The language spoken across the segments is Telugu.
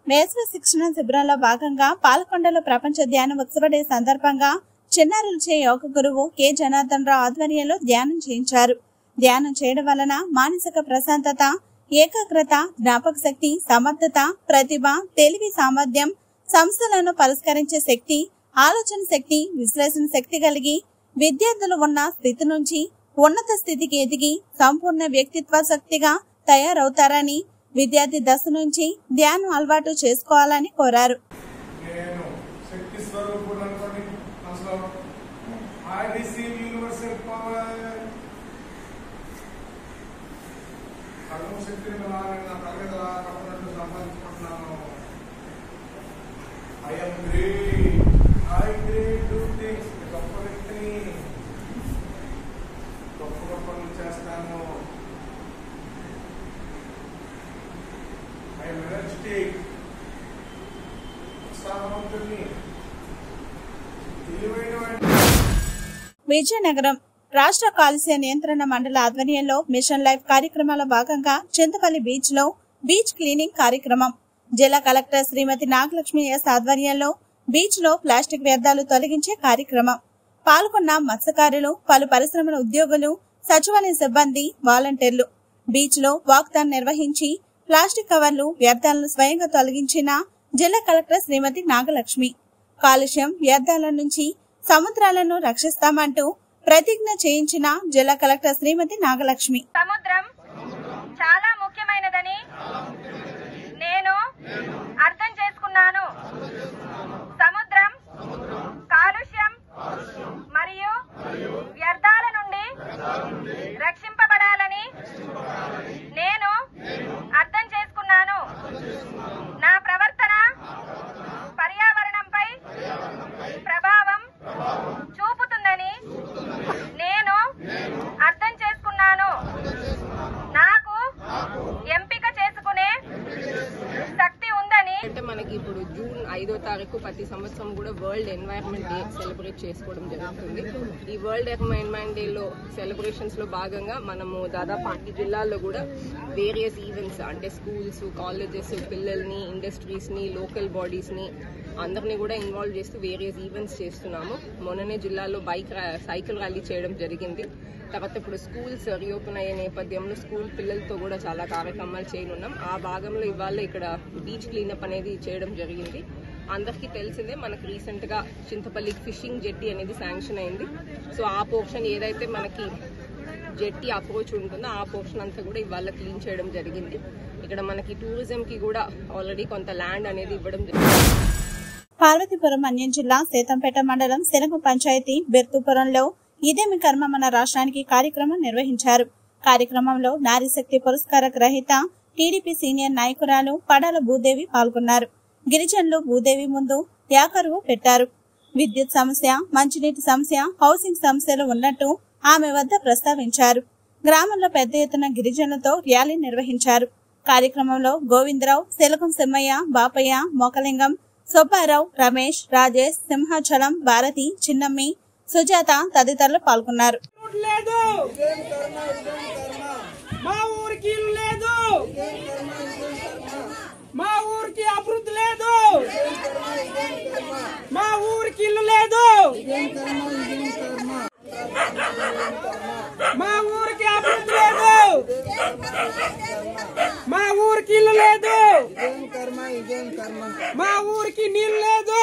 వేసవి శిక్షణ శిబిరంలో భాగంగా పాలకొండలో ప్రపంచ ధ్యాన ఉత్సవ డే సందర్భంగా చిన్నారులచే యోగ గురువు కె జనార్దన్ రావు ఆధ్వర్యంలో ధ్యానం చేయించారు ధ్యానం చేయడం వలన మానసిక ప్రశాంతత ఏకాగ్రత జ్ఞాపక శక్తి సమర్థత ప్రతిభ తెలివి సామర్థ్యం సమస్యలను పరిష్కరించే శక్తి ఆలోచన శక్తి విశ్లేషణ శక్తి కలిగి విద్యార్థులు ఉన్న స్థితి నుంచి ఉన్నత స్థితికి ఎదిగి సంపూర్ణ వ్యక్తిత్వ శక్తిగా తయారవుతారని విద్యార్థి దశ నుంచి ధ్యానం అలవాటు చేసుకోవాలని కోరారు నేను శక్తి స్వరూపుడు అనుకోండి మనసులో ఐ రిసీవ్ యూనివర్సల్ పవర్ కర్మ శక్తిని బలాన్ని నా తరగతి కప్పనట్టు సంపాదించుకుంటున్నాను I am great I great do things గొప్ప వ్యక్తిని గొప్ప గొప్ప పనులు చేస్తాను ఐ ఎమ్ ఎనర్జెటిక్ ఉత్సాహవంతుడిని తెలివైన విజయనగరం రాష్ట్ర కాలుష్య నియంత్రణ మండలి ఆధ్వర్యంలో మిషన్ లైఫ్ కార్యక్రమాల భాగంగా చింతపల్లి బీచ్ లో బీచ్ క్లీనింగ్ కార్యక్రమం జిల్లా కలెక్టర్ శ్రీమతి నాగలక్ష్మి ఎస్ ఆధ్వర్యంలో బీచ్ లో ప్లాస్టిక్ వ్యర్థాలు తొలగించే కార్యక్రమం పాల్గొన్న మత్స్యకారులు పలు పరిశ్రమల ఉద్యోగులు సచివాలయ సిబ్బంది వాలంటీర్లు బీచ్ లో వాక్థాన్ నిర్వహించి ప్లాస్టిక్ కవర్లు వ్యర్థాలను స్వయంగా తొలగించిన జిల్లా కలెక్టర్ శ్రీమతి నాగలక్ష్మి కాలుష్యం వ్యర్థాల నుంచి సముద్రాలను రక్షిస్తామంటూ ప్రతిజ్ఞ చేయించిన జిల్లా కలెక్టర్ శ్రీమతి నాగలక్ష్మి సముద్రం చాలా ముఖ్యమైనదని నేను అర్థం చేసుకున్నాను సముద్రం కాలుష్యం మరియు వ్యర్థాల నుండి రక్షింపబడాలని నేను అర్థం చేసుకున్నాను నా ప్రవర్తన పర్యావరణంపై ప్రభావం చూపుతుందని నేను అర్థం చేసుకున్నాను నాకు ఎంపిక చేసుకునే శక్తి ఉందని అంటే మనకి ఇప్పుడు జూన్ ఐదో తారీఖు ప్రతి సంవత్సరం కూడా వరల్డ్ ఎన్వైరన్మెంట్ డే సెలబ్రేట్ చేసుకోవడం జరుగుతుంది ఈ వరల్డ్ ఎన్వైరన్మెంట్ డే లో సెలబ్రేషన్స్ లో భాగంగా మనము దాదాపు అన్ని జిల్లాల్లో కూడా వేరియస్ ఈవెంట్స్ అంటే స్కూల్స్ కాలేజెస్ పిల్లల్ని ఇండస్ట్రీస్ ని లోకల్ బాడీస్ ని అందరినీ కూడా ఇన్వాల్వ్ చేస్తూ వేరియస్ ఈవెంట్స్ చేస్తున్నాము మొన్ననే జిల్లాలో బైక్ ర్యా- సైకిల్ ర్యాలీ చేయడం జరిగింది తర్వాత ఇప్పుడు స్కూల్స్ రీఓపెన్ అయ్యే నేపథ్యంలో స్కూల్ పిల్లలతో కూడా చాలా కార్యక్రమాలు చేయనున్నాం ఆ భాగంలో ఇవాళ ఇక్కడ బీచ్ క్లీనప్ అనేది చేయడం జరిగింది అందరికీ తెలిసిందే మనకు రీసెంట్ గా చింతపల్లి ఫిషింగ్ జెట్టి అనేది శాంక్షన్ అయింది సో ఆ పోర్షన్ ఏదైతే మనకి జెట్టి అప్రోచ్ ఉంటుందో ఆ పోర్షన్ అంతా కూడా ఇవాళ క్లీన్ చేయడం జరిగింది ఇక్కడ మనకి టూరిజం కి కూడా ఆల్రెడీ కొంత ల్యాండ్ అనేది ఇవ్వడం జరిగింది పార్వతీపురం అన్యం జిల్లా సీతంపేట మండలం సెనగు పంచాయతీ బెర్తుపురంలో ఇదేమి కర్మ మన రాష్ట్రానికి కార్యక్రమం నిర్వహించారు కార్యక్రమంలో నారీశక్తి పురస్కార గ్రహీత టీడీపీ సీనియర్ నాయకురాలు పడాల భూదేవి పాల్గొన్నారు గిరిజనులు భూదేవి ముందు యాకరువు పెట్టారు విద్యుత్ సమస్య మంచినీటి సమస్య హౌసింగ్ సమస్యలు ఉన్నట్టు ఆమె వద్ద ప్రస్తావించారు గ్రామంలో పెద్ద ఎత్తున గిరిజనులతో ర్యాలీ నిర్వహించారు కార్యక్రమంలో గోవిందరావు సెలకం సింహయ్య బాపయ్య మోకలింగం సుబ్బారావు రమేష్ రాజేష్ సింహాచలం భారతి చిన్నమ్మి సుజాత తదితరులు పాల్గొన్నారు లేదు మా ఊరికి ఇల్లు లేదు మా ఊరికి అభివృద్ధి లేదు మా ఊరికి ఇల్లు లేదు మా ఊరికి అభివృద్ధి లేదు మా ఊరికి ఇల్లు లేదు మా ఊరికి నీళ్ళు లేదు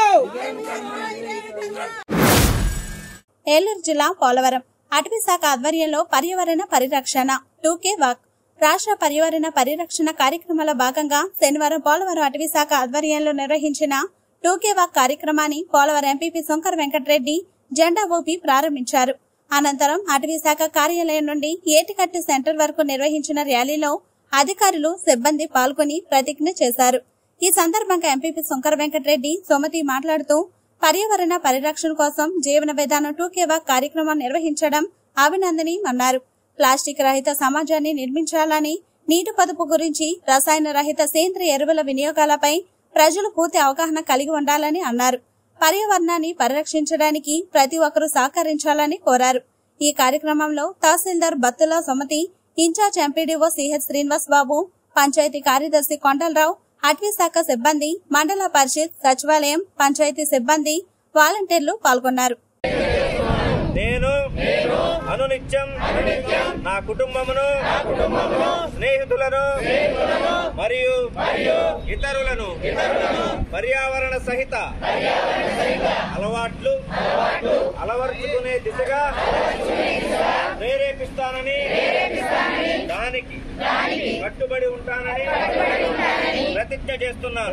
ఏలూరు జిల్లా పోలవరం అటవీ శాఖ ఆధ్వర్యంలో పర్యావరణ పరిరక్షణ టూకే వాక్ రాష్ట్ర పర్యావరణ పరిరక్షణ కార్యక్రమాల భాగంగా శనివారం పోలవరం అటవీ శాఖ ఆధ్వర్యంలో నిర్వహించిన టూకే వాక్ కార్యక్రమాన్ని పోలవరం ఎంపీపీ శంకర్ వెంకటరెడ్డి జెండా ఊపి ప్రారంభించారు అనంతరం అటవీ శాఖ కార్యాలయం నుండి ఏటికట్టు సెంటర్ వరకు నిర్వహించిన ర్యాలీలో అధికారులు సిబ్బంది పాల్గొని ప్రతిజ్ఞ చేశారు ఈ సందర్భంగా ఎంపీపీ శంకర్ వెంకటరెడ్డి సోమతి మాట్లాడుతూ పర్యావరణ పరిరక్షణ కోసం జీవన విధానం టూకేవా కార్యక్రమం నిర్వహించడం అభినందనీయమన్నారు ప్లాస్టిక్ రహిత సమాజాన్ని నిర్మించాలని నీటి పొదుపు గురించి రసాయన రహిత సేంద్రియ ఎరువుల వినియోగాలపై ప్రజలు పూర్తి అవగాహన కలిగి ఉండాలని అన్నారు పర్యావరణాన్ని పరిరక్షించడానికి ప్రతి ఒక్కరూ సహకరించాలని కోరారు ఈ కార్యక్రమంలో tahsildar Battula Sumathi incharge MPDO CH Srinivas Babu panchayat కార్యదర్శి కొండలరావు అటవీ శాఖ సిబ్బంది మండల పరిషత్ సచివాలయం పంచాయతీ సిబ్బంది వాలంటీర్లు పాల్గొన్నారు నేను అనునిత్యం నా కుటుంబమును స్నేహితులను మరియు ఇతరులను పర్యావరణ సహిత అలవాట్లు అలవర్చుకునే దిశగా ప్రేరేపిస్తానని దానికి కట్టుబడి ఉంటానని ప్రతిజ్ఞ చేస్తున్నాను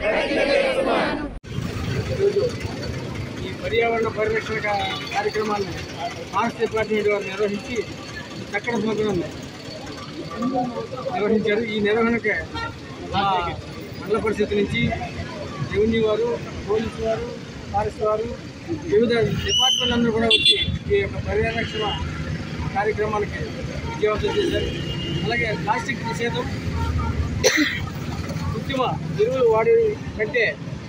ఈరోజు ఈ పర్యావరణ పరిరక్షణ కా- కార్యక్రమాన్ని ఫారెస్ట్ డిపార్ట్మెంట్ వారు నిర్వహించి చక్కటి ప్రోగ్రాం నిర్వహించారు ఈ నిర్వహణకి మా మండల పరిషత్ నుంచి రెవెన్యూ వారు పోలీసు వారు ఫారెస్ట్ వారు వివిధ డిపార్ట్మెంట్ అందరూ కూడా వచ్చి ఈ యొక్క పరిరక్షణ కార్యక్రమానికి విజయవంతం చేశారు అలాగే ప్లాస్టిక్ నిషేధం కృత్రిమ ఎరువులు వాడే కంటే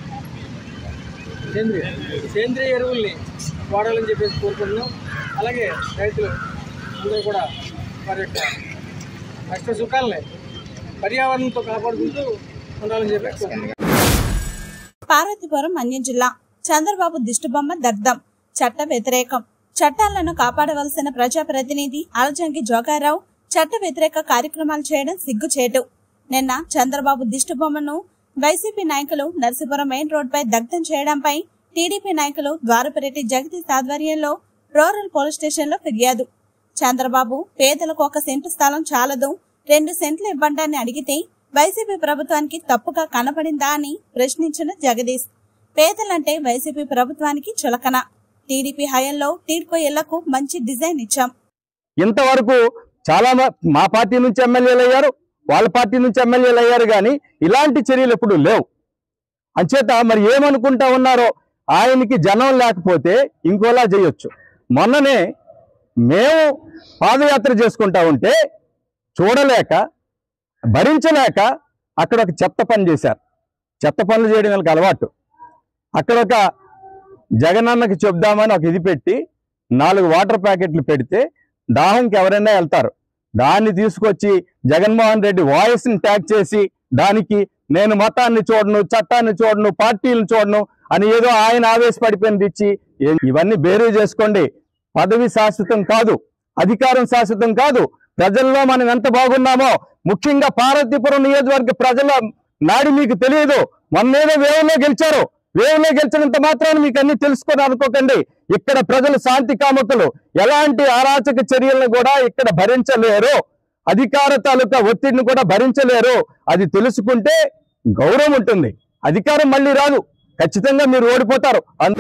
సేంద్రియ సేంద్రియ ఎరువుల్ని వాడాలని చెప్పేసి కోరుకుంటున్నాం అలాగే రైతులు అందరూ కూడా వారి యొక్క కష్ట సుఖాలని పర్యావరణంతో కాపాడుకుంటూ ఉండాలని చెప్పి కోరుకుంటున్నాం పార్వతీపురం మన్యం జిల్లా చంద్రబాబు దిష్టిబొమ్మ దగ్ధం చట్ట వ్యతిరేకం చట్టాలను కాపాడవలసిన ప్రజాప్రతినిధి అలజంగి జోగారావు చట్ట వ్యతిరేక కార్యక్రమాలు చేయడం సిగ్గుచేటు నిన్న చంద్రబాబు దిష్టిబొమ్మను వైసీపీ నాయకులు నరసీపురం మెయిన్ రోడ్పై దగ్ధం చేయడంపై టీడీపీ నాయకులు ద్వారపరెడ్డి జగదీష్ ఆధ్వర్యంలో రూరల్ పోలీస్ స్టేషన్లో ఫిర్యాదు చంద్రబాబు పేదలకు ఒక సెంటు స్థలం చాలదు రెండు సెంట్లు ఇవ్వండాన్ని అడిగితే వైసీపీ ప్రభుత్వానికి తప్పుగా కనపడిందా అని ప్రశ్నించిన జగదీష్ పేదలంటే వైసీపీ ప్రభుత్వానికి చులకన టీడీపీ హయాంలో టీడ్కో ఇళ్లకు మంచి డిజైన్ ఇచ్చాం ఇంతవరకు చాలా మ- మా పార్టీ నుంచి ఎమ్మెల్యేలు అయ్యారు వాళ్ళ పార్టీ నుంచి ఎమ్మెల్యేలు అయ్యారు కానీ ఇలాంటి చర్యలు ఎప్పుడు లేవు అంచేత మరి ఏమనుకుంటా ఉన్నారో ఆయనకి జనం లేకపోతే ఇంకోలా చేయొచ్చు మొన్ననే మేము పాదయాత్ర చేసుకుంటా ఉంటే చూడలేక భరించలేక అక్కడ ఒక చెత్త పని చేశారు చెత్త పనులు చేయడం వాళ్ళకి అలవాటు అక్కడ ఒక జగనన్నకి చెప్దామని ఒక ఇది పెట్టి నాలుగు వాటర్ ప్యాకెట్లు పెడితే దాహంకి ఎవరైనా వెళ్తారు దాన్ని తీసుకొచ్చి జగన్మోహన్ రెడ్డి వాయిస్ని ట్యాగ్ చేసి దానికి నేను మతాన్ని చూడను చట్టాన్ని చూడను పార్టీలను చూడను అని ఏదో ఆయన ఆవేశపడిపోయింది ఇచ్చి ఏ- ఇవన్నీ బేరీ చేసుకోండి పదవి శాశ్వతం కాదు అధికారం శాశ్వతం కాదు ప్రజల్లో మనం ఎంత బాగున్నామో ముఖ్యంగా పార్వతీపురం నియోజకవర్గ ప్రజల నాడి మీకు తెలియదు మొన్నేదో వేవులో గెలిచారు వేవులో గెలిచినంత మాత్రాన్ని మీకు అన్ని తెలుసుకొని అనుకోకండి ఇక్కడ ప్రజలు శాంతి కాముకులు ఎలాంటి అరాచక చర్యలను కూడా ఇక్కడ భరించలేరు అధికార తాలూకా ఒత్తిడిని కూడా భరించలేరు అది తెలుసుకుంటే గౌరవం ఉంటుంది అధికారం మళ్ళీ రాదు ఖచ్చితంగా మీరు ఓడిపోతారు అందు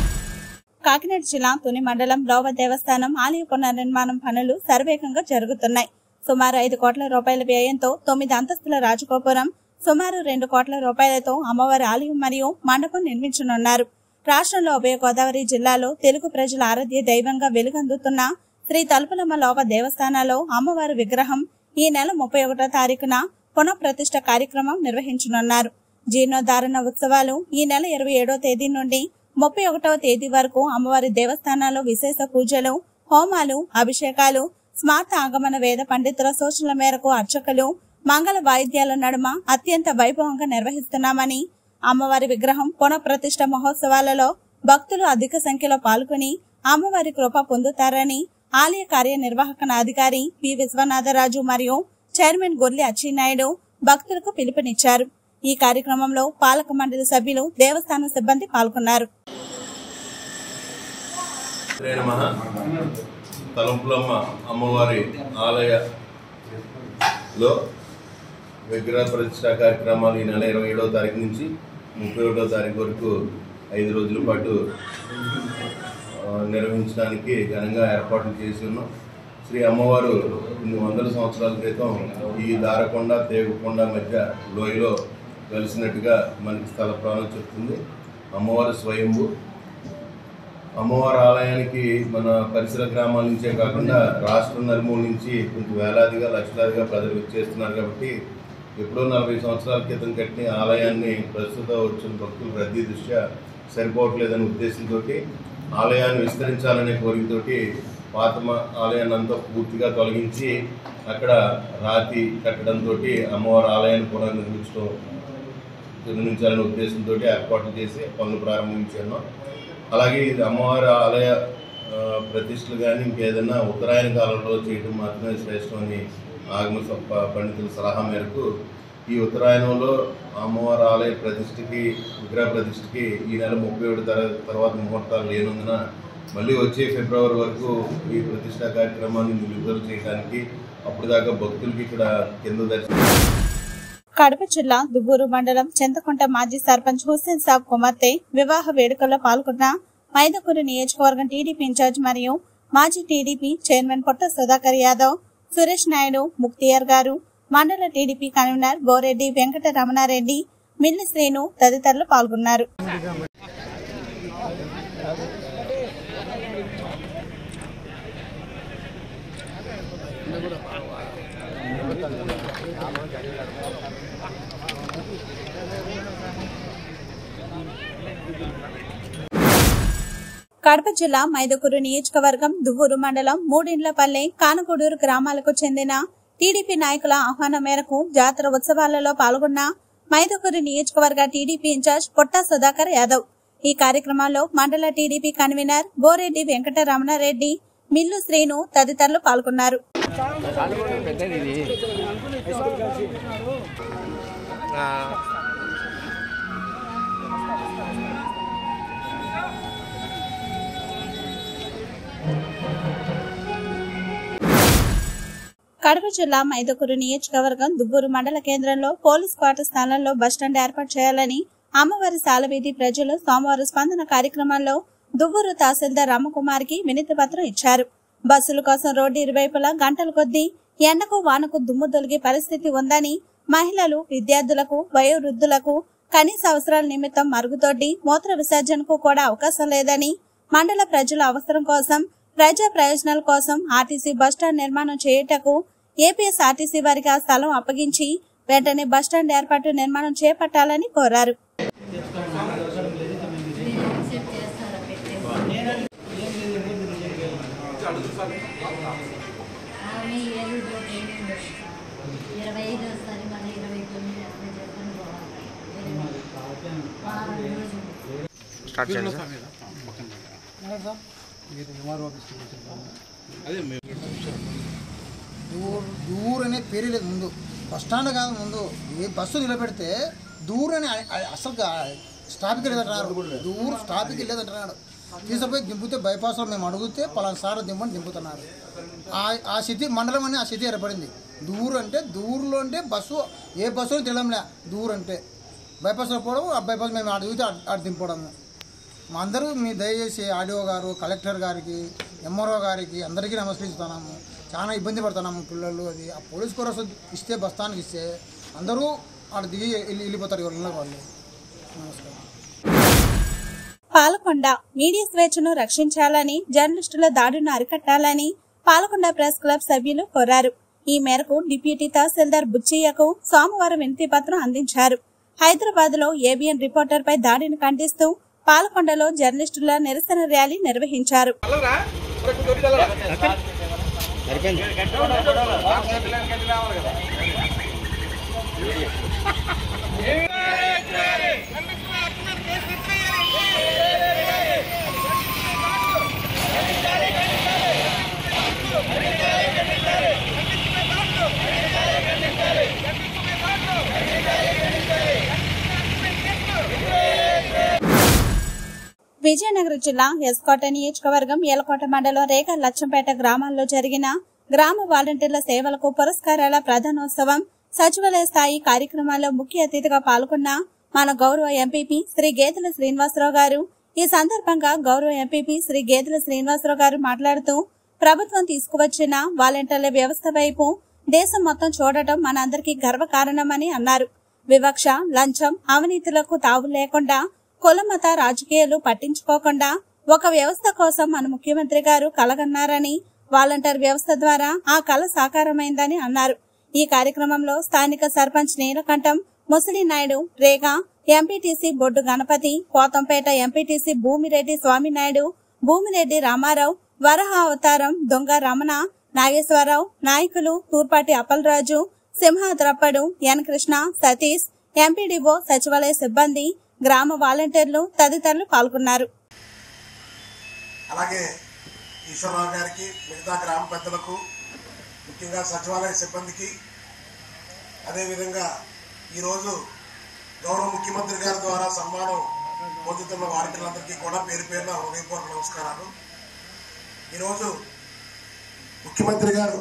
కాకినాడ జిల్లా తుని మండలం లోవ దేవస్థానం ఆలయ పునర్నిర్మాణం పనులు శరవేగంగా జరుగుతున్నాయి సుమారు ఐదు కోట్ల రూపాయల వ్యయంతో తొమ్మిది అంతస్తుల రాజగోపురం సుమారు రెండు కోట్ల రూపాయలతో అమ్మవారి ఆలయం మరియు మండపం నిర్మించనున్నారు రాష్ట్రంలో ఉభయ గోదావరి జిల్లాలో తెలుగు ప్రజల ఆరాధ్య దైవంగా వెలుగొందుతున్న శ్రీ తలుపులమ్మ లోవ దేవస్థానాల్లో అమ్మవారి విగ్రహం ఈ నెల ముప్పై ఒకటో తారీఖున పునఃప్రతిష్ఠ కార్యక్రమం నిర్వహించనున్నారు జీర్ణోద్ధారణ ఉత్సవాలు ఈ నెల ఇరవై ఏడో తేదీ నుండి ముప్పై ఒకటవ తేదీ వరకు అమ్మవారి దేవస్థానాల్లో విశేష పూజలు హోమాలు అభిషేకాలు స్మార్త ఆగమన వేద పండితుల సూచనల మేరకు అర్చకులు మంగళ వాయిద్యాల నడుమ అత్యంత వైభవంగా నిర్వహిస్తున్నామని అమ్మవారి విగ్రహం పునఃప్రతిష్ఠ మహోత్సవాలలో భక్తులు అధిక సంఖ్యలో పాల్గొని అమ్మవారి కృప పొందుతారని ఆలయ కార్యనిర్వాహక అధికారి పి విశ్వనాథరాజు మరియు చైర్మన్ గొర్లి అచ్చినాయుడు భక్తులకు పిలుపునిచ్చారు ఈ కార్యక్రమంలో పాలక మండలి సభ్యులు దేవస్థానం సిబ్బంది పాల్గొన్నారు శ్రీ నమః తలంపులమ్మ అమ్మవారి ఆలయలో విగ్రహ ప్రతిష్ట కార్యక్రమాలు ఈ నెల ఇరవై ఏడవ తారీఖు నుంచి ముప్పై ఒకటో తారీఖు వరకు ఐదు రోజుల పాటు ఆ, నిర్వహించడానికి ఘనంగా ఏర్పాట్లు చేసి ఉన్నాం శ్రీ అమ్మవారు కొన్ని వందల సంవత్సరాల క్రితం ఈ దారకొండ తేగకొండ మధ్య లోయలో వెలిసినట్టుగా మనకి స్థల ప్రాణం చెప్తుంది అమ్మవారు స్వయంభూ అమ్మవారి ఆలయానికి మన పరిసర గ్రామాల నుంచే కాకుండా రాష్ట్రం నలుమూల నుంచి కొంచెం వేలాదిగా లక్షలాదిగా ప్రజలు వచ్చేస్తున్నారు కాబట్టి ఎప్పుడో నలభై సంవత్సరాల క్రితం కట్టిన ఆలయాన్ని ప్రస్తుతం వచ్చిన భక్తుల రద్దీ దృష్ట్యా సరిపోవట్లేదనే ఉద్దేశంతో ఆలయాన్ని విస్తరించాలనే కోరికతోటి పాత మ- ఆలయాన్ని అంతా పూర్తిగా తొలగించి అక్కడ రాతి కట్టడంతో అమ్మవారి ఆలయాన్ని పునర్నిర్మించడం నిర్మించాలనే ఉద్దేశంతో ఏర్పాట్లు చేసి పనులు ప్రారంభించాను అలాగే ఇది అమ్మవారి ఆలయ ఆ, ప్రతిష్టలు కానీ ఇంకేదైనా ఉత్తరాయణ కాలంలో చేయడం మాత్రమే శ్రేష్టం అని ఆగమ స- ప- పండితుల సలహా మేరకు ఈ ఉత్తరాయణంలో అమ్మవారి ఆలయ ప్రతిష్టకి విగ్రహ ప్రతిష్టకి ఈ నెల ముప్పై ఒకటి తర్వాత ముహూర్తాలు లేనందున మళ్ళీ వచ్చే ఫిబ్రవరి వరకు ఈ ప్రతిష్టా కార్యక్రమాన్ని నిలుపుదల చేయడానికి అప్పుడు దాకా భక్తులకి ఇక్కడ కింద దర్శనం కడప జిల్లా దువ్వూరు మండలం చింతకుంట మాజీ సర్పంచ్ హుస్సేన్ సాబ్ కుమార్తె వివాహ వేడుకల్లో పాల్గొన్న మైదకూరు నియోజకవర్గం టీడీపీ ఇన్ఛార్జ్ మరియు మాజీ టీడీపీ చైర్మన్ పొట్ట సుధాకర్ యాదవ్ సురేష్ నాయుడు ముక్తియార్ గారు మండల టీడీపీ కన్వీనర్ బోరెడ్డి వెంకట రమణారెడ్డి మిల్లి శ్రీను తదితరులు పాల్గొన్నారు కడప జిల్లా మైదకూరు నియోజకవర్గం దువ్వూరు మండలం మూడిండ్లపల్లె కానగూడూరు గ్రామాలకు చెందిన టీడీపీ నాయకుల ఆహ్వానం మేరకు జాతర ఉత్సవాలలో పాల్గొన్న మైదకూరు నియోజకవర్గ టీడీపీ ఇన్ఛార్జ్ పొట్టా సుధాకర్ యాదవ్ ఈ కార్యక్రమంలో మండల టీడీపీ కన్వీనర్ బోరెడ్డి వెంకట రమణారెడ్డి మిల్లు శ్రీను తదితరులు పాల్గొన్నారు కడప జిల్లా మైదకూరు నియోజకవర్గం దుబ్బూరు మండల కేంద్రంలో పోలీస్ క్వార్టర్ స్థానంలో బస్టాండ్ ఏర్పాటు చేయాలని అమ్మవారి సాలవీధి ప్రజలు సోమవారం స్పందన కార్యక్రమంలో దువ్వూరు తహసీల్దార్ రామకుమార్కి వినతి పత్రం ఇచ్చారు బస్సుల కోసం రోడ్డు ఇరువైపులా గంటల కొద్దీ ఎండకు వానకు దుమ్ము తొలగే పరిస్థితి ఉందని మహిళలు విద్యార్థులకు వయోవృద్ధులకు కనీస అవసరాల నిమిత్తం మరుగుదొడ్డి మూత్ర విసర్జనకు కూడా అవకాశం లేదని మండల ప్రజల అవసరం కోసం ప్రజా ప్రయోజనాల కోసం ఆర్టీసీ బస్టాండ్ నిర్మాణం చేయుటకు ఏపీఎస్ ఆర్టీసీ వారికి ఆ స్థలం అప్పగించి వెంటనే బస్టాండ్ ఏర్పాటు నిర్మాణం చేపట్టాలని కోరారు ఆమె ఏడు డోర్ ఎనిమిది ఇరవై ఐదు వస్తుంది మళ్ళీ ఇరవై తొమ్మిది అట్లా చేసుకొని పోవాలి వారం రోజులు దూర్ దూర్ అనే పేరే లేదు ముందు బస్ స్టాండ్ కాదు ముందు ఏ బస్సు నిలబెడితే దూర్ అని ఆ- ఆ- అసలు స్టాప్కి లేదంటున్నారు దూర్ స్టాప్కి లేదంటున్నాడు తీసుకుపోయి దింపితే బైపాస్లో మేము అడిగితే పలానా సార్ దింపని దింపుతున్నారు ఆ ఆ సిటీ మండలం అని ఆ సిటీ ఏర్పడింది దూర్ అంటే దూర్లో అంటే బస్సు ఏ బస్సు తెలియంలే దూర్ అంటే బైపాస్లో పోవడం ఆ బైపాస్ మేము అడిగితే అటు దింపడము మా అందరూ మీ దయచేసి ఆడియో గారు కలెక్టర్ గారికి ఎంఆర్ఓ గారికి అందరికీ నమస్కరిస్తున్నాము చాలా ఇబ్బంది పడుతున్నాము పిల్లలు అది ఆ పోలీస్ కోరస్ ఇస్తే బస్తానికి ఇస్తే అందరూ ఆడ దిగి వెళ్ళి వెళ్ళిపోతారు ఎవరి వాళ్ళు నమస్కారం పాలకొండ మీడియా స్వేచ్ఛను రక్షించాలని జర్నలిస్టుల దాడులను అరికట్టాలని పాలకొండ ప్రెస్ క్లబ్ సభ్యులు కోరారు ఈ మేరకు డిప్యూటీ తహసీల్దార్ బుచ్చయ్యకు సోమవారం వినతి పత్రం అందించారు హైదరాబాద్ లో ఏబిఎన్ రిపోర్టర్ పై దాడిని ఖండిస్తూ పాలకొండలో జర్నలిస్టుల నిరసన ర్యాలీ నిర్వహించారు విజయనగరం జిల్లా ఎస్కోట నియోజకవర్గం ఏలకోట మండలం రేగ లచ్చంపేట గ్రామాల్లో జరిగిన గ్రామ వాలంటీర్ల సేవలకు పురస్కారాల ప్రధానోత్సవం సచివాలయ స్థాయి కార్యక్రమాల్లో ముఖ్య అతిథిగా పాల్గొన్న మన గౌరవ ఎంపీపీ శ్రీ గేదెల శ్రీనివాసరావు గారు ఈ సందర్భంగా గౌరవ ఎంపీపీ శ్రీ గేదెల శ్రీనివాసరావు గారు మాట్లాడుతూ ప్రభుత్వం తీసుకువచ్చిన వాలంటీర్ల వ్యవస్థ వైపు దేశం మొత్తం చూడటం మనందరికీ గర్వకారణమని అన్నారు వివక్ష లంచం అవినీతులకు తావు లేకుండా కులమత రాజకీయాలు పట్టించుకోకుండా ఒక వ్యవస్థ కోసం మన ముఖ్యమంత్రి గారు కలగన్నారని వాలంటీర్ వ్యవస్థ ద్వారా ఆ కళ సాకారమైందని అన్నారు ఈ కార్యక్రమంలో స్థానిక సర్పంచ్ నీలకంఠం ముసలి నాయుడు రేగా ఎంపీటీసీ బొడ్డు గణపతి పోతంపేట ఎంపీటీసీ భూమిరెడ్డి స్వామినాయుడు భూమిరెడ్డి రామారావు వరహ అవతారం దొంగ రమణ నాగేశ్వరరావు నాయకులు తూర్పాటి అప్పలరాజు సింహాద్రప్పడు ఎన్ కృష్ణ సతీష్ ఎంపీడీఓ సచివాలయ సిబ్బంది గ్రామ వాలంటీర్లు తదితరులు పాల్గొన్నారు అలాగే ఈశ్వరరావు గారికి మిగతా గ్రామ పెద్దలకు ముఖ్యంగా సచివాలయ సిబ్బందికి అదేవిధంగా ఈరోజు గౌరవ ముఖ్యమంత్రి గారి ద్వారా సన్మానం పొందుతున్న వాలంటీర్లందరికీ కూడా పేరు పేరున హృదయపూర్వక నమస్కారాలు ఈరోజు ముఖ్యమంత్రి గారు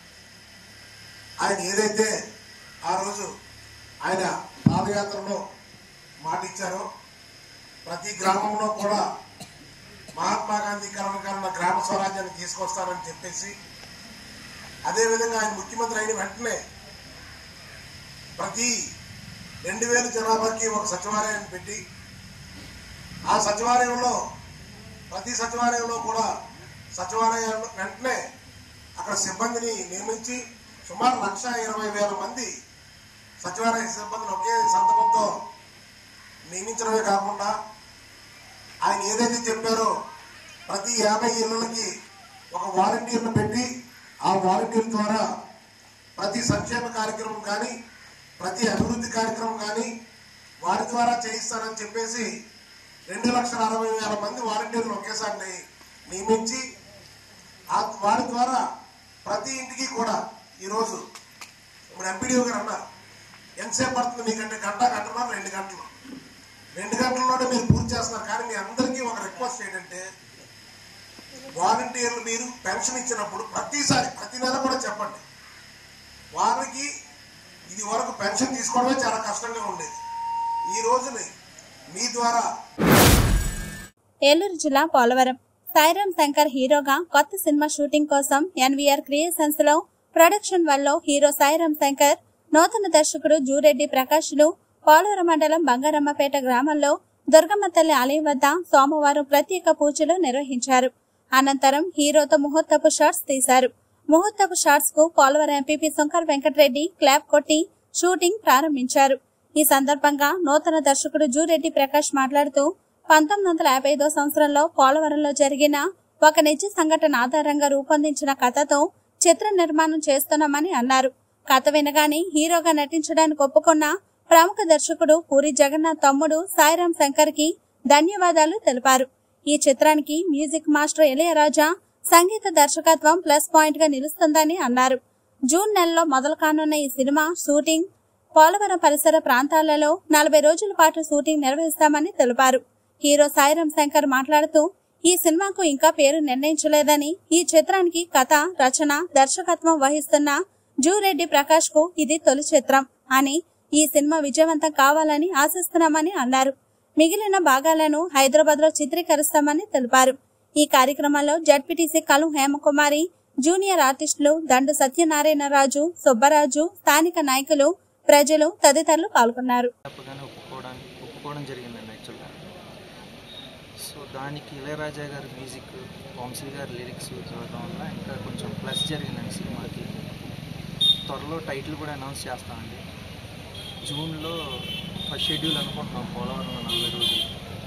ఆయన ఏదైతే ఆ రోజు ఆయన పాదయాత్రలో మాట ఇచ్చారో ప్రతి గ్రామంలో కూడా మహాత్మా గాంధీ కలవకన్న గ్రామ స్వరాజ్యాన్ని తీసుకొస్తానని చెప్పేసి అదేవిధంగా ఆయన ముఖ్యమంత్రి అయిన వెంటనే ప్రతి రెండు వేల జనాభాకి ఒక సచివాలయాన్ని పెట్టి ఆ సచివాలయంలో ప్రతి సచివాలయంలో కూడా సచివాలయంలో వెంటనే అక్కడ సిబ్బందిని నియమించి సుమారు లక్ష ఇరవై వేల మంది సచివాలయ సిబ్బందిని ఒకే సంతకంతో నియమించడమే కాకుండా ఆయన ఏదైతే చెప్పారో ప్రతి యాభై ఇళ్ళకి ఒక వాలంటీర్ను పెట్టి ఆ వాలంటీర్ ద్వారా ప్రతి సంక్షేమ కార్యక్రమం కానీ ప్రతి అభివృద్ధి కార్యక్రమం కానీ వారి ద్వారా చేయిస్తానని చెప్పేసి రెండు లక్షల అరవై వేల మంది వాలంటీర్లు ఒకేసారి నియమించి ఆ వారి ద్వారా ప్రతి ఇంటికి కూడా ఈరోజు ఇప్పుడు ఎంపీడీఓ గారు అన్నారు ఎంతసేపు పడుతుంది మీకంటే గంట గంటన్నర రెండు గంటలు రెండు గంటల్లోనే మీరు పూర్తి చేస్తున్నారు కానీ మీ అందరికీ ఒక రిక్వెస్ట్ ఏంటంటే వాలంటీర్లు మీరు పెన్షన్ ఇచ్చినప్పుడు ప్రతిసారి ప్రతి నెల కూడా చెప్పండి వారికి ఇది వరకు పెన్షన్ తీసుకోవడమే చాలా కష్టంగా ఉండేది ఈ రోజుని మీ ద్వారా ఏలూరు జిల్లా పోలవరం సాయిరాం శంకర్ హీరోగా కొత్త సినిమా షూటింగ్ కోసం ఎన్వీఆర్ క్రియేషన్స్ లో ప్రొడక్షన్ వల్ల హీరో సాయిరాం శంకర్ నూతన దర్శకుడు జూరెడ్డి ప్రకాష్లు పోలవరం మండలం బంగారమ్మపేట గ్రామంలో దుర్గమ్మ తల్లి ఆలయం వద్ద సోమవారం ప్రత్యేక పూజలు నిర్వహించారు అనంతరం హీరోతో ముహూర్తపు షాట్స్ తీశారు ముహూర్తపు షాట్స్ కు పోలవరం ఎంపీపీ శంకర్ వెంకటరెడ్డి క్లాప్ కొట్టి షూటింగ్ ప్రారంభించారు ఈ సందర్భంగా నూతన దర్శకుడు జూరెడ్డి ప్రకాష్ మాట్లాడుతూ పంతొమ్మిది వందల యాభై ఐదో సంవత్సరంలో పోలవరంలో జరిగిన ఒక నిజ సంఘటన ఆధారంగా రూపొందించిన కథతో చిత్ర నిర్మాణం చేస్తున్నామని అన్నారు కథ వినగానే హీరోగా నటించడానికి ఒప్పుకున్న ప్రముఖ దర్శకుడు పూరి జగన్నాథ్ తమ్ముడు సాయిరాం శంకర్ కి ధన్యవాదాలు తెలిపారు ఈ చిత్రానికి మ్యూజిక్ మాస్టర్ ఇళయరాజా సంగీత దర్శకత్వం ప్లస్ పాయింట్ గా నిలుస్తుందని అన్నారు జూన్ నెలలో మొదలు కానున్న ఈ సినిమా షూటింగ్ పోలవరం పరిసర ప్రాంతాలలో నలభై రోజుల పాటు షూటింగ్ నిర్వహిస్తామని తెలిపారు హీరో సాయిరాం శంకర్ మాట్లాడుతూ ఈ సినిమాకు ఇంకా పేరు నిర్ణయించలేదని ఈ చిత్రానికి కథ రచన దర్శకత్వం వహిస్తున్న జూరెడ్డి ప్రకాష్ కు ఇది తొలి చిత్రం అని ఈ సినిమా విజయవంతం కావాలని ఆశిస్తున్నామని అన్నారు మిగిలిన భాగాలను హైదరాబాద్ లో చిత్రీకరిస్తామని తెలిపారు ఈ కార్యక్రమంలో జడ్పీటీసీ కలు హేమకుమారి జూనియర్ ఆర్టిస్టులు దండు సత్యనారాయణరాజు సుబ్బరాజు స్థానిక నాయకులు ప్రజలు తదితరులు పాల్గొన్నారు తప్పగానే ఒప్పుకోవడానికి ఒప్పుకోవడం జరిగిందండి యాక్చువల్గా సో దానికి ఇళయరాజా గారి మ్యూజిక్ వంశీ గారి లిరిక్స్ చదవడం వల్ల ఇంకా కొంచెం ప్లస్ జరిగిందండి సినిమాకి త్వరలో టైటిల్ కూడా అనౌన్స్ చేస్తామండి జూన్లో ఫస్ట్ షెడ్యూల్ అనుకుంటున్నాం పోలవరంలో నలభై రోజులు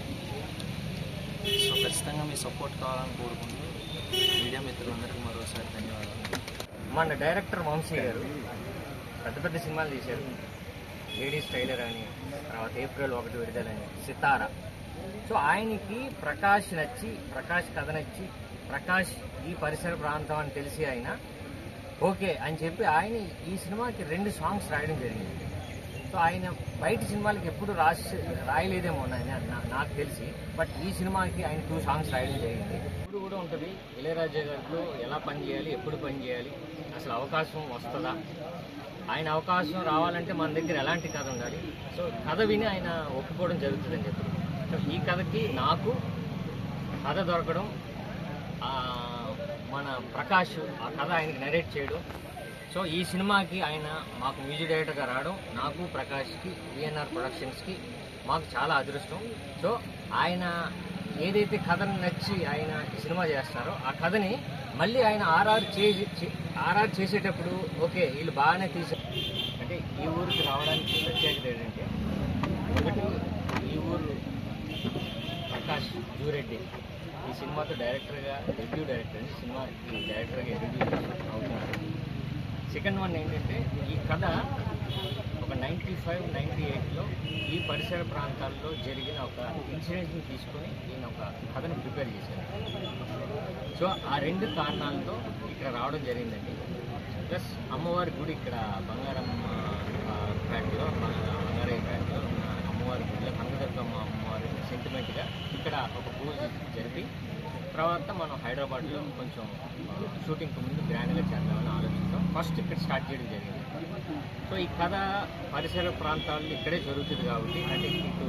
సో ఖచ్చితంగా మీ సపోర్ట్ కావాలని కోరుకుంటూ మీడియా మిత్రులందరికీ మరోసారి ధన్యవాదాలు మన డైరెక్టర్ వంశీ గారు పెద్ద పెద్ద సినిమాలు తీశారు లేడీస్ టైలర్ అని తర్వాత ఏప్రిల్ ఒకటి విడుదలని సితార సో ఆయనకి ప్రకాష్ నచ్చి ప్రకాష్ కథ నచ్చి ప్రకాష్ ఈ పరిసర ప్రాంతం అని తెలిసి ఆయన ఓకే అని చెప్పి ఆయన ఈ సినిమాకి రెండు సాంగ్స్ రాయడం జరిగింది సో ఆయన బయట సినిమాలకి ఎప్పుడు రాసి రాయలేదేమో ఆయన నా- నాకు తెలిసి బట్ ఈ సినిమాకి ఆయన టూ సాంగ్స్ రాయడం జరిగింది ఇప్పుడు కూడా ఉంటుంది ఇళయరాజా గారితో ఎలా పని చేయాలి ఎప్పుడు పని చేయాలి అసలు అవకాశం వస్తుందా ఆయన అవకాశం రావాలంటే మన దగ్గర ఎలాంటి కథ ఉండాలి సో కథ విని ఆయన ఒప్పుకోవడం జరుగుతుందని చెప్పి సో ఈ కథకి నాకు కథ దొరకడం ఆ, మన ప్రకాష్ ఆ కథ ఆయనకి నరేట్ చేయడం సో ఈ సినిమాకి ఆయన మాకు మ్యూజిక్ డైరెక్టర్గా రావడం నాకు ప్రకాష్కి విఎన్ఆర్ ప్రొడక్షన్స్కి మాకు చాలా అదృష్టం సో ఆయన ఏదైతే కథను నచ్చి ఆయన ఈ సినిమా చేస్తారో ఆ కథని మళ్ళీ ఆయన ఆర్ఆర్ చేసి చే- ఆర్ఆర్ చేసేటప్పుడు ఓకే వీళ్ళు బాగానే తీసా అంటే ఈ ఊరికి రావడానికి ప్రత్యేకత ఏంటంటే ఒకటి ఈ ఊరు ప్రకాష్ జూరెడ్డి ఈ సినిమాతో డైరెక్టర్గా డెబ్యూ డైరెక్టర్ అండి సినిమాకి డైరెక్టర్గా డెబ్యూ అవుతున్నారు సెకండ్ వన్ ఏంటంటే ఈ కథ ఒక ఒక నైంటీ ఫైవ్ నైంటీ ఎయిట్లో ఈ పరిసర ప్రాంతాల్లో జరిగిన ఒక ఇన్సిడెంట్ని తీసుకొని ఈయన ఒక కథను ప్రిపేర్ చేశారు సో ఆ రెండు కారణాలతో ఇక్కడ రావడం జరిగిందండి ప్లస్ అమ్మవారి గుడి ఇక్కడ బంగారం ఆ, పేటలో బంగా- బంగారయ్య పేటలో ఉన్న అమ్మవారి గుడిలో కనకదుర్గమ్మ అమ్మవారి సెంటిమెంట్గా ఇక్కడ ఒక పూజ జరిపి తర్వాత మనం హైదరాబాద్లో కొంచెం షూటింగ్కి ముందు గ్రాండ్గా చేద్దామని ఆలోచించాం ఫస్ట్ ఇక్కడ స్టార్ట్ చేయడం జరిగింది సో ఈ కథ పరిసర ప్రాంతాల్లో ఇక్కడే జరుగుతుంది కాబట్టి అంటే ఇటు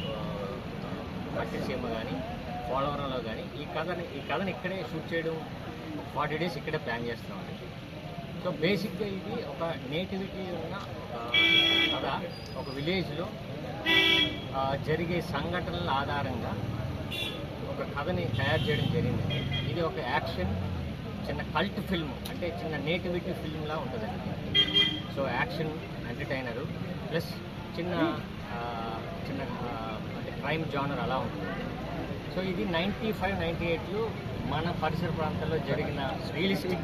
పట్టిసీమ కానీ పోలవరంలో కానీ ఈ కథని ఈ కథని ఇక్కడే షూట్ చేయడం ఫార్టీ డేస్ ఇక్కడే ప్లాన్ చేస్తామండి సో బేసిక్గా ఇది ఒక నేటివిటీ ఉన్న ఒక కథ ఒక విలేజ్లో జరిగే సంఘటనల ఆధారంగా ఒక కథని తయారు చేయడం జరిగింది ఇది ఒక యాక్షన్ చిన్న కల్ట్ ఫిల్మ్ అంటే చిన్న నేటివిటీ ఫిల్మ్లా ఉంటుందండి సో యాక్షన్ ఎంటర్టైనరు ప్లస్ చిన్న ఆ, చిన్న ఆ, అంటే క్రైమ్ జానర్ అలా ఉంటుంది సో ఇది నైంటీ ఫైవ్ నైంటీ ఎయిట్లో మన పరిసర ప్రాంతాల్లో జరిగిన రియలిస్టిక్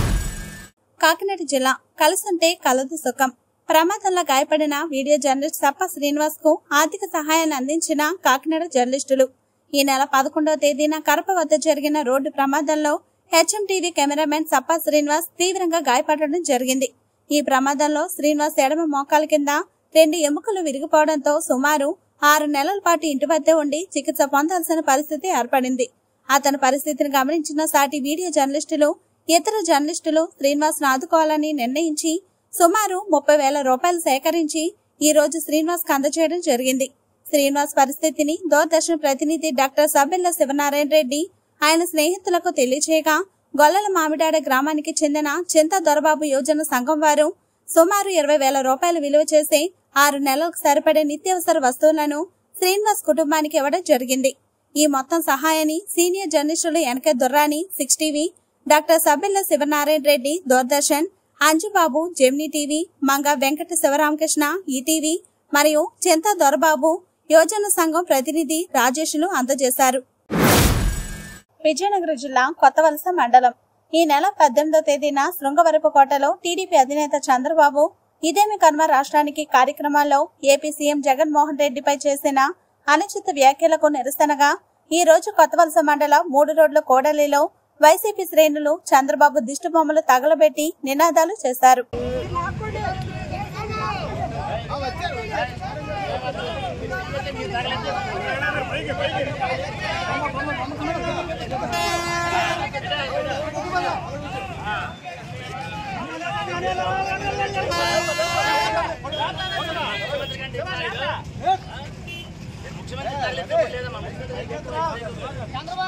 కాకినాడ జిల్లా కలుసుంటే కలదు సుఖం ప్రమాదంలో గాయపడిన వీడియో జర్నలిస్ట్ సప్ప శ్రీనివాస్ కు ఆర్థిక సహాయాన్ని అందించిన కాకినాడ జర్నలిస్టులు ఈ నెల పదకొండవ తేదీన కరప వద్ద జరిగిన రోడ్డు ప్రమాదంలో HM TV cameraman Sappa Srinivas తీవ్రంగా గాయపడడం జరిగింది ఈ ప్రమాదంలో శ్రీనివాస్ ఎడమ మోకాల కింద రెండు ఎముకలు విరిగిపోవడంతో సుమారు ఆరు నెలల పాటు ఇంటి వద్దే ఉండి చికిత్స పొందాల్సిన పరిస్థితి ఏర్పడింది అతని పరిస్థితిని గమనించిన సాటి వీడియో జర్నలిస్టులు ఇతర జర్నలిస్టులు శ్రీనివాస్ ను ఆదుకోవాలని నిర్ణయించి సుమారు ముప్పై వేల రూపాయలు సేకరించి ఈ రోజు శ్రీనివాస్ కు అందజేయడం జరిగింది శ్రీనివాస్ పరిస్థితిని దూరదర్శన్ ప్రతినిధి డాక్టర్ సబెల్ల శివనారాయణ రెడ్డి ఆయన స్నేహితులకు తెలియచేయగా గొల్లల మామిడాడ గ్రామానికి చెందిన చింత దొరబాబు యోజన సంఘం వారు సుమారు ఇరవై వేల రూపాయలు విలువ చేసే ఆరు నెలలకు సరిపడే నిత్యావసర వస్తువులను శ్రీనివాస్ కుటుంబానికి ఇవ్వడం జరిగింది ఈ మొత్తం సహాయాన్ని సీనియర్ జర్నలిస్టులు ఎనక Durrani six TV doctor Sabella Sivanarayana Reddy Doordarshan Anjubabu Gemini TV Manga Venkata Sivaramakrishna ETV మరియు చింత దొరబాబు యోజన సంఘం ప్రతినిధి రాజేష్లు అందజేశారు విజయనగరం జిల్లా కొత్తవలస మండలం ఈ నెల పద్దెనిమిదో తేదీన శృంగవరపుకోటలో టీడీపీ అధినేత చంద్రబాబు ఇదేమి కర్మ రాష్ట్రానికి కార్యక్రమాల్లో ఏపీ సీఎం జగన్మోహన్ రెడ్డిపై చేసిన అనుచిత వ్యాఖ్యలకు నిరసనగా ఈ రోజు కొత్తవలస మండల మూడు రోడ్ల కోడలిలో వైసీపీ శ్రేణులు చంద్రబాబు దిష్టిబొమ్మలు తగలబెట్టి నినాదాలు చేశారు చంద్రబాబు